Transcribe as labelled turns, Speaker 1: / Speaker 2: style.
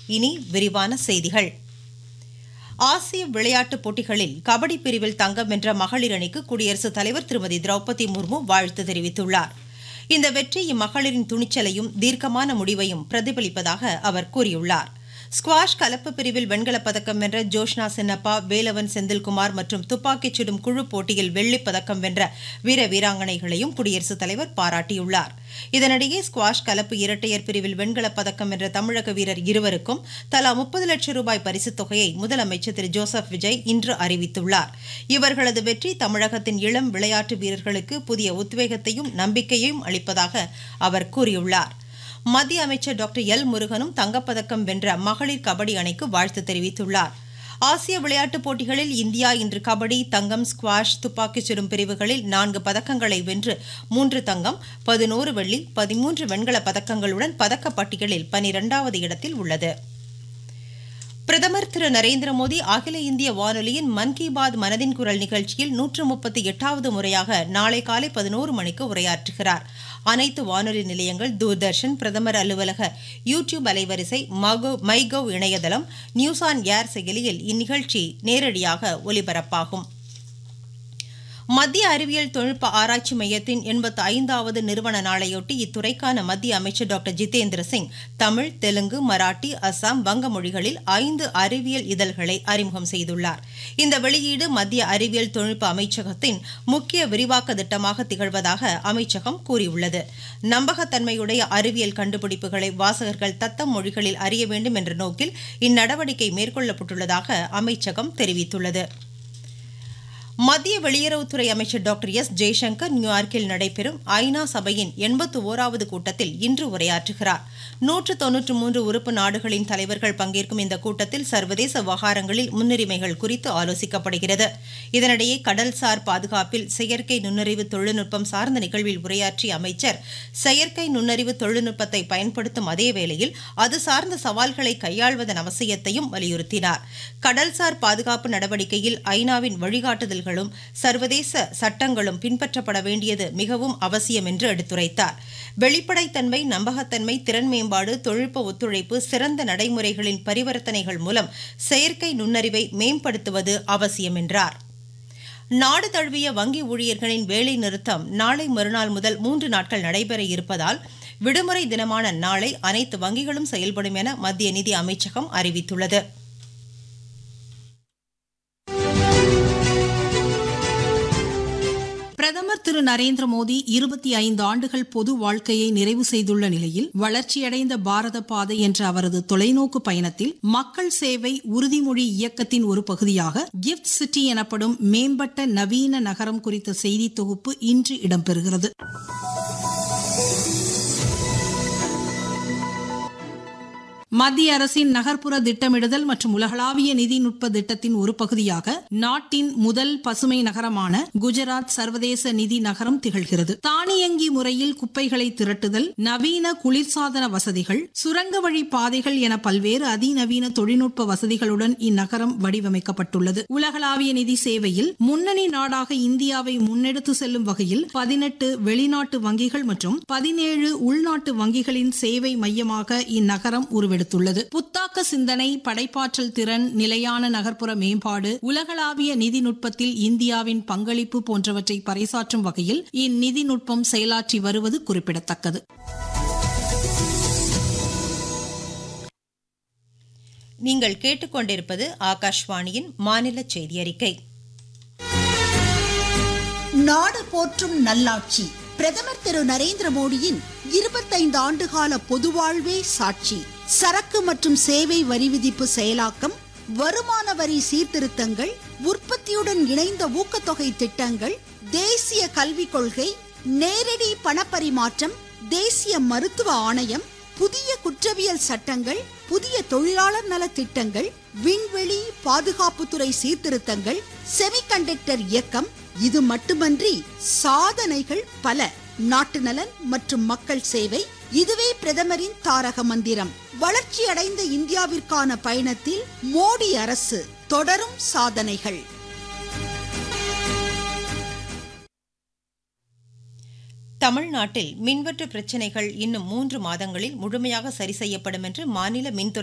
Speaker 1: இனி விரிவான செய்திகள் ஆசிய விளையாட்டுப் போட்டிகளில் கபடி பிரிவில் தங்கம் வென்ற மகளிர் அணிக்கு குடியரசுத் தலைவர் திருமதி திரௌபதி முர்மு வாழ்த்து தெரிவித்துள்ளார் இந்த வெற்றி இம்மகளிரின் துணிச்சலையும் தீர்க்கமான முடிவையும் பிரதிபலிப்பதாக அவர் கூறியுள்ளார் ஸ்குவாஷ் கலப்பு பிரிவில் வெண்கலப் பதக்கம் வென்ற ஜோஷ்னா சின்னப்பா வேலவன் செந்தில்குமார் மற்றும் துப்பாக்கிச் சுடும் குழு போட்டியில் வெள்ளிப் பதக்கம் வென்ற வீர வீராங்கனைகளையும் குடியரசுத் தலைவர் பாராட்டியுள்ளார் இதனிடையே ஸ்குவாஷ் கலப்பு இரட்டையர் பிரிவில் வெண்கலப் பதக்கம் வென்ற தமிழக வீரர் இருவருக்கும் தலா முப்பது லட்சம் ரூபாய் பரிசுத் தொகையை முதலமைச்சர் திரு ஜோசப் விஜய் இன்று அறிவித்துள்ளார் இவர்களது வெற்றி தமிழகத்தின் இளம் விளையாட்டு வீரர்களுக்கு புதிய உத்வேகத்தையும் நம்பிக்கையையும் அளிப்பதாக அவர் கூறியுள்ளார் மத்திய அமைச்சர் டாக்டர் எல் முருகனும் தங்கப்பதக்கம் வென்ற மகளிர் கபடி அணிக்கு வாழ்த்து தெரிவித்துள்ளார் ஆசிய விளையாட்டுப் போட்டிகளில் இந்தியா இன்று கபடி தங்கம் ஸ்குவாஷ் துப்பாக்கிச் சுடும் பிரிவுகளில் நான்கு பதக்கங்களை வென்று மூன்று தங்கம் பதினோரு வெள்ளி பதிமூன்று வெண்கலப் பதக்கங்களுடன் பதக்கப்பட்டியலில் பனிரெண்டாவது இடத்தில் உள்ளது பிரதமர் திரு நரேந்திர மோடி அகில இந்திய வானொலியின் மன் கி பாத் மனதின் குரல் நிகழ்ச்சியில் நூற்று முப்பத்தி எட்டாவது முறையாக நாளை காலை பதினோரு மணிக்கு உரையாற்றுகிறார் அனைத்து வானொலி நிலையங்கள் தூர்தர்ஷன் பிரதமர் அலுவலக யூ டியூப் அலைவரிசை மைகவ் இணையதளம் நியூஸ் ஆன் ஏர் செயலியில் இந்நிகழ்ச்சி நேரடியாக ஒலிபரப்பாகும் மத்திய அறிவியல் தொழில்நுட்ப ஆராய்ச்சி மையத்தின் எண்பத்தி ஐந்தாவது நிறுவன நாளையொட்டி இத்துறைக்கான மத்திய அமைச்சர் டாக்டர் ஜிதேந்திர சிங் தமிழ் தெலுங்கு மராட்டி அசாம் வங்க மொழிகளில் ஐந்து அறிவியல் இதழ்களை அறிமுகம் செய்துள்ளார் இந்த வெளியீடு மத்திய அறிவியல் தொழில்நுட்ப அமைச்சகத்தின் முக்கிய விரிவாக்க திட்டமாக திகழ்வதாக அமைச்சகம் கூறியுள்ளது நம்பகத்தன்மையுடைய அறிவியல் கண்டுபிடிப்புகளை வாசகர்கள் தத்தம் மொழிகளில் அறிய வேண்டும் என்ற நோக்கில் இந்நடவடிக்கை மேற்கொள்ளப்பட்டுள்ளதாக அமைச்சகம் தெரிவித்துள்ளது மத்திய வெளியுறவுத்துறை அமைச்சர் டாக்டர் எஸ் ஜெய்சங்கர் நியூயார்க்கில் நடைபெறும் ஐநா சபையின் எண்பத்து ஓராவது கூட்டத்தில் இன்று உரையாற்றுகிறார் நூற்று தொன்னூற்று மூன்று உறுப்பு நாடுகளின் தலைவர்கள் பங்கேற்கும் இந்த கூட்டத்தில் சர்வதேச விவகாரங்களில் முன்னுரிமைகள் குறித்து ஆலோசிக்கப்படுகிறது இதனிடையே கடல்சார் பாதுகாப்பில் செயற்கை நுண்ணறிவு தொழில்நுட்பம் சார்ந்த நிகழ்வில் உரையாற்றிய அமைச்சர் செயற்கை நுண்ணறிவு தொழில்நுட்பத்தை பயன்படுத்தும் அதே வேளையில் அது சார்ந்த சவால்களை கையாள்வதன் அவசியத்தையும் வலியுறுத்தினார் கடல்சார் பாதுகாப்பு நடவடிக்கையில் ஐநாவின் வழிகாட்டுதல் விதிகளும் சர்வதேச சட்டங்களும் பின்பற்றப்பட வேண்டியது மிகவும் அவசியம் என்று எடுத்துரைத்தார் வெளிப்படைத்தன்மை நம்பகத்தன்மை திறன் மேம்பாடு தொழில்நுட்ப ஒத்துழைப்பு சிறந்த நடைமுறைகளின் பரிவர்த்தனைகள் மூலம் செயற்கை நுண்ணறிவை மேம்படுத்துவது அவசியம் என்றார் நாடு தழுவிய வங்கி ஊழியர்களின் வேலை நிறுத்தம் நாளை மறுநாள் முதல் மூன்று நாட்கள் நடைபெற இருப்பதால் விடுமுறை தினமான நாளை அனைத்து வங்கிகளும் செயல்படும் என மத்திய நிதி அமைச்சகம் அறிவித்துள்ளது
Speaker 2: பிரதமர் திரு நரேந்திர மோடி இருபத்தி ஐந்து ஆண்டுகள் பொது வாழ்க்கையை நிறைவு செய்துள்ள நிலையில் வளர்ச்சியடைந்த பாரத பாதை என்ற அவரது தொலைநோக்கு பயணத்தில் மக்கள் சேவை உறுதிமொழி இயக்கத்தின் ஒரு பகுதியாக கிஃப்ட் சிட்டி எனப்படும் மேம்பட்ட நவீன நகரம் குறித்த செய்தி தொகுப்பு இன்று இடம்பெறுகிறது மத்திய அரசின் நகர்ப்புற திட்டமிடுதல் மற்றும் உலகளாவிய நிதிநுட்ப திட்டத்தின் ஒரு பகுதியாக நாட்டின் முதல் பசுமை நகரமான குஜராத் சர்வதேச நிதி நகரம் திகழ்கிறது தானியங்கி முறையில் குப்பைகளை திரட்டுதல் நவீன குளிர்சாதன வசதிகள் சுரங்க வழி பாதைகள் என பல்வேறு அதிநவீன தொழில்நுட்ப வசதிகளுடன் இந்நகரம் வடிவமைக்கப்பட்டுள்ளது உலகளாவிய நிதி சேவையில் முன்னணி நாடாக இந்தியாவை முன்னெடுத்து செல்லும் வகையில் பதினெட்டு வெளிநாட்டு வங்கிகள் மற்றும் பதினேழு உள்நாட்டு வங்கிகளின் சேவை மையமாக இந்நகரம் உருவெடுத்துள்ளது எடுத்துள்ளது புத்தாக்க சிந்தனை படைப்பாற்றல் திறன் நிலையான நகர்ப்புற மேம்பாடு உலகளாவிய நிதிநுட்பத்தில் இந்தியாவின் பங்களிப்பு போன்றவற்றை பறைசாற்றும் வகையில் இந்நிதிநுட்பம் செயலாற்றி வருவது குறிப்பிடத்தக்கது
Speaker 1: நீங்கள் கேட்டுக்கொண்டிருப்பது ஆகாஷ்வாணியின் மாநில செய்தி அறிக்கை
Speaker 3: நாடு போற்றும் நல்லாட்சி பிரதமர் திரு நரேந்திர மோடியின் இருபத்தைந்து ஆண்டுகால பொதுவாழ்வே சாட்சி சரக்கு மற்றும் சேவை வரி விதிப்பு செயலாக்கம் வருமான வரி சீர்திருத்தங்கள் உற்பத்தியுடன் இணைந்த ஊக்கத்தொகை திட்டங்கள் தேசிய கல்விக் கொள்கை நேரடி பணப்பரிமாற்றம் தேசிய மருத்துவ ஆணையம் புதிய குற்றவியல் சட்டங்கள் புதிய தொழிலாளர் நல திட்டங்கள் விண்வெளி பாதுகாப்புத்துறை சீர்திருத்தங்கள் செமிகண்டக்டர் இயக்கம் இது மட்டுமன்றி சாதனைகள் பல நாட்டு நலன் மற்றும் மக்கள் சேவை இதுவே பிரதமரின் தாரக மந்திரம் வளர்ச்சி அடைந்த இந்தியாவிற்கான பயணத்தில் மோடி அரசு தொடரும் சாதனைகள்
Speaker 1: தமிழ்நாட்டில் மின்வெட்டு பிரச்சினைகள் இன்னும் மூன்று மாதங்களில் முழுமையாக சரி செய்யப்படும் என்று மாநில மின்துறை